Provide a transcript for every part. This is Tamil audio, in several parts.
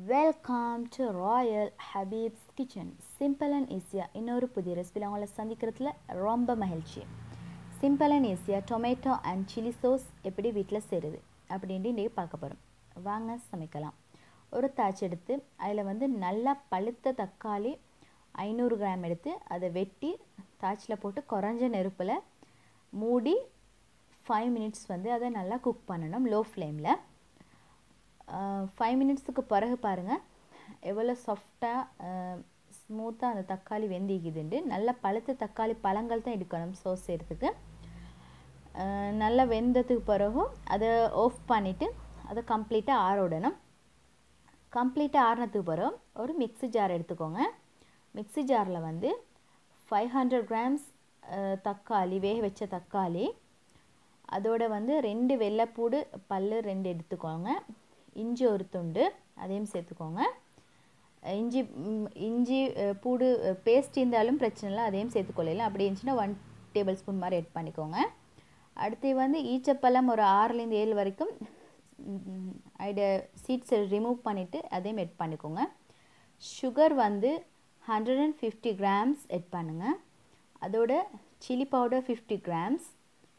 welcome to royal Habib's kitchen simple and ஈஸியாக இன்னொரு புதிய ரெசிபியில் அவங்கள சந்திக்கிறதுல ரொம்ப மகிழ்ச்சி சிம்பிள் அண்ட் ஈஸியாக டொமேட்டோ அண்ட் சில்லி சோஸ் எப்படி வீட்டில் செய்கிறது அப்படின்ட்டு இன்றைக்கி பார்க்க போகிறோம் வாங்க சமைக்கலாம் ஒரு தாச்சு எடுத்து அதில் வந்து நல்லா பழுத்த தக்காளி ஐநூறு கிராம் எடுத்து அதை வெட்டி தாச்சில் போட்டு குறைஞ்ச நெருப்பில் மூடி ஃபைவ் மினிட்ஸ் வந்து அதை நல்லா குக் பண்ணணும் லோ ஃப்ளேமில் ஃபைவ் மினிட்ஸுக்கு பிறகு பாருங்கள் எவ்வளோ சாஃப்டாக ஸ்மூத்தாக அந்த தக்காளி வெந்திக்குதுண்டு நல்லா பழுத்த தக்காளி பழங்கள் தான் எடுக்கணும் சோஸ் செய்கிறதுக்கு நல்லா வெந்ததுக்கு பிறகு அதை ஆஃப் பண்ணிவிட்டு அதை கம்ப்ளீட்டாக ஆற விடணும் கம்ப்ளீட்டாக ஆறினதுக்கு பிறகு ஒரு மிக்ஸி ஜார் எடுத்துக்கோங்க மிக்ஸி ஜாரில் வந்து ஃபைவ் ஹண்ட்ரட் கிராம்ஸ் தக்காளி வேக வச்ச தக்காளி அதோட வந்து ரெண்டு வெள்ளைப்பூடு பல் ரெண்டு எடுத்துக்கோங்க இஞ்சி ஒரு துண்டு அதையும் சேர்த்துக்கோங்க இஞ்சி இஞ்சி பூடு பேஸ்ட் இருந்தாலும் பிரச்சனை இல்லை அதையும் சேர்த்துக்கொள்ளலாம் அப்படி இருந்துச்சுன்னா ஒன் டேபிள் ஸ்பூன் மாதிரி எட் பண்ணிக்கோங்க அடுத்து வந்து ஈச்சப்பழம் ஒரு ஆறுலேருந்து ஏழு வரைக்கும் அதோட சீட்ஸை ரிமூவ் பண்ணிவிட்டு அதையும் எட் பண்ணிக்கோங்க சுகர் வந்து hundred and fifty grams add பண்ணுங்கள் அதோட சில்லி பவுடர் ஃபிஃப்டி கிராம்ஸ்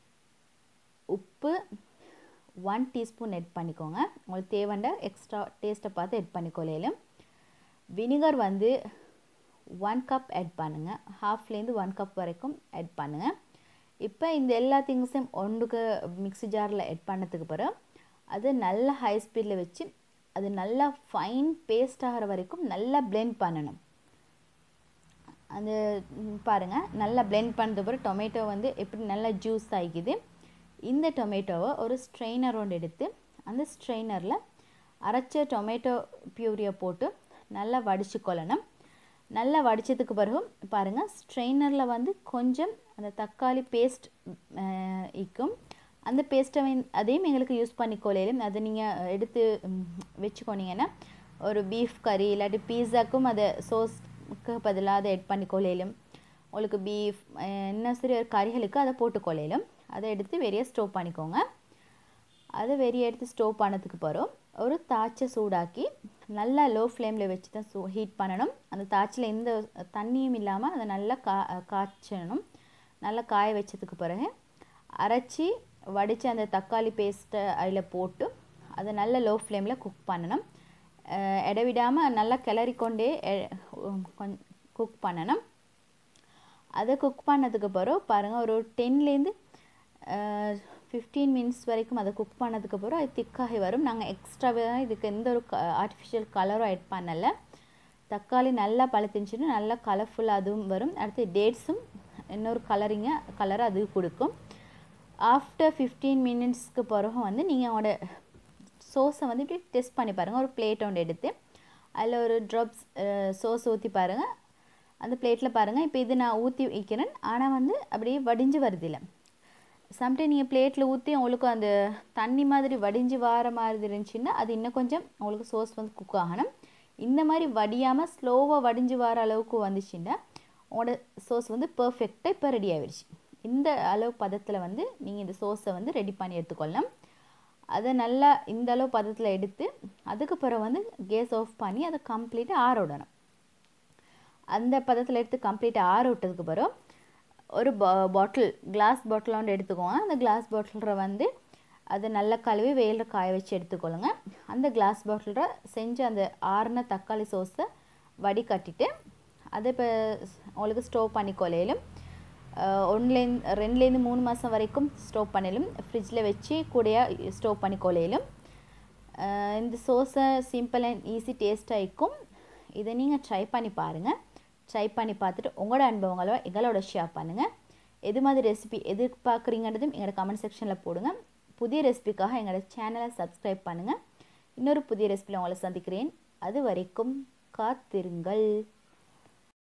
உப்பு ஒன் டீஸ்பூன் எட் பண்ணிக்கோங்க உங்களுக்கு தேவைண்ட எக்ஸ்ட்ரா டேஸ்ட்டை பார்த்து எட் பண்ணிக்கொள்ளையிலும் வினிகர் வந்து ஒன் கப் எட் பண்ணுங்கள் ஹாஃப்லேருந்து ஒன் கப் வரைக்கும் எட் பண்ணுங்கள் இப்போ இந்த எல்லா திங்ஸையும் ஒன்றுக்கு மிக்ஸி ஜாரில் எட் பண்ணதுக்கு பிறகு அது நல்லா ஹை ஸ்பீடில் வச்சு அது நல்லா ஃபைன் பேஸ்ட் ஆகிற வரைக்கும் நல்லா பிளெண்ட் பண்ணணும் அந்த பாருங்கள் நல்லா பிளெண்ட் பண்ணது பிறகு டொமேட்டோ வந்து எப்படி நல்லா ஜூஸ் ஆகிக்குது இந்த டொமேட்டோவை ஒரு ஸ்ட்ரெயினர் ஒன்று எடுத்து அந்த ஸ்ட்ரெயினரில் அரைச்ச டொமேட்டோ பியூரியை போட்டு நல்லா வடித்து கொள்ளணும் நல்லா வடித்ததுக்கு பிறகு பாருங்கள் ஸ்ட்ரெயினரில் வந்து கொஞ்சம் அந்த தக்காளி பேஸ்ட் இக்கும் அந்த பேஸ்ட்டை அதையும் எங்களுக்கு யூஸ் பண்ணிக்கொள்ளையிலும் அதை நீங்கள் எடுத்து வச்சுக்கோனீங்கன்னா ஒரு பீஃப் கறி இல்லாட்டி பீஸாக்கும் அதை சோஸ்க்கு பதிலாக அதை எட் பண்ணிக்கொள்ளையிலும் உங்களுக்கு பீஃப் இன்னும் சரி ஒரு கறிகளுக்கு அதை போட்டுக்கொள்ளையிலும் அதை எடுத்து வெளியே ஸ்டோவ் பண்ணிக்கோங்க அதை வெளியே எடுத்து ஸ்டோவ் பண்ணதுக்கு பிறகு ஒரு தாச்சை சூடாக்கி நல்லா லோ ஃப்ளேமில் வச்சு தான் சூ ஹீட் பண்ணணும் அந்த தாச்சில் எந்த தண்ணியும் இல்லாமல் அதை நல்லா கா காய்ச்சணும் நல்லா காய வச்சதுக்கு பிறகு அரைச்சி வடித்து அந்த தக்காளி பேஸ்ட்டை அதில் போட்டு அதை நல்ல லோ ஃப்ளேமில் குக் பண்ணணும் இடவிடாமல் நல்லா கிளறிக்கொண்டே குக் பண்ணணும் அதை குக் பண்ணதுக்கு பிறகு பாருங்கள் ஒரு டென்லேருந்து ஃபிஃப்டீன் மினிட்ஸ் வரைக்கும் அதை குக் பண்ணதுக்கு அப்புறம் அது திக்காகி வரும் நாங்கள் எக்ஸ்ட்ராவாக இதுக்கு எந்த ஒரு ஆர்டிஃபிஷியல் கலரும் ஆட் பண்ணலை தக்காளி நல்லா பழுத்துச்சுன்னா நல்லா கலர்ஃபுல்லாக அதுவும் வரும் அடுத்து டேட்ஸும் இன்னொரு கலரிங்க கலர் அது கொடுக்கும் ஆஃப்டர் ஃபிஃப்டீன் மினிட்ஸ்க்கு பிறகு வந்து நீங்கள் அவங்களோட சோஸை வந்து இப்படி டெஸ்ட் பண்ணி பாருங்கள் ஒரு பிளேட் ஒன்று எடுத்து அதில் ஒரு ட்ராப்ஸ் சோஸ் ஊற்றி பாருங்கள் அந்த பிளேட்டில் பாருங்கள் இப்போ இது நான் ஊற்றி வைக்கிறேன் ஆனால் வந்து அப்படியே வடிஞ்சு வருதில்லை சம்டைம் நீங்கள் பிளேட்டில் ஊற்றி உங்களுக்கு அந்த தண்ணி மாதிரி வடிஞ்சு வர மாதிரி இருந்துச்சுன்னா அது இன்னும் கொஞ்சம் உங்களுக்கு சோஸ் வந்து குக் ஆகணும் இந்த மாதிரி வடியாமல் ஸ்லோவாக வடிஞ்சு வர அளவுக்கு வந்துச்சுன்னா உங்களோட சோஸ் வந்து பர்ஃபெக்டாக இப்போ ரெடி ஆகிடுச்சு இந்த அளவு பதத்தில் வந்து நீங்கள் இந்த சோஸை வந்து ரெடி பண்ணி எடுத்துக்கொள்ளலாம் அதை நல்லா இந்த அளவு பதத்தில் எடுத்து அதுக்கு பிறகு வந்து கேஸ் ஆஃப் பண்ணி அதை கம்ப்ளீட்டாக ஆற விடணும் அந்த பதத்தில் எடுத்து கம்ப்ளீட்டாக ஆற விட்டதுக்கு பிறகு ஒரு பா பாட்டில் கிளாஸ் பாட்டில் ஒன்று எடுத்துக்கோங்க அந்த கிளாஸ் பாட்டிலில் வந்து அதை நல்லா கழுவி வெயிலில் காய வச்சு எடுத்துக்கொள்ளுங்க அந்த கிளாஸ் பாட்டிலில் செஞ்சு அந்த ஆறுன தக்காளி சோஸை வடிகட்டிட்டு அதை இப்போ உங்களுக்கு ஸ்டோவ் பண்ணிக்கொள்ளையிலும் ஒன்றுலேருந்து ரெண்டுலேருந்து மூணு மாதம் வரைக்கும் ஸ்டோவ் பண்ணிலும் ஃப்ரிட்ஜில் வச்சு கூடையாக ஸ்டோவ் பண்ணிக்கொள்ளையிலும் இந்த சோஸை சிம்பிள் அண்ட் ஈஸி டேஸ்ட்டாக இருக்கும் இதை நீங்கள் ட்ரை பண்ணி பாருங்கள் ட்ரை பண்ணி பார்த்துட்டு உங்களோட அனுபவங்களோ எங்களோட ஷேர் பண்ணுங்கள் எது மாதிரி ரெசிபி எதிர்பார்க்குறீங்கன்றதும் எங்களோட கமெண்ட் செக்ஷனில் போடுங்க புதிய ரெசிபிக்காக எங்களோட சேனலை சப்ஸ்கிரைப் பண்ணுங்கள் இன்னொரு புதிய ரெசிபியில் உங்களை சந்திக்கிறேன் அது வரைக்கும் காத்திருங்கள்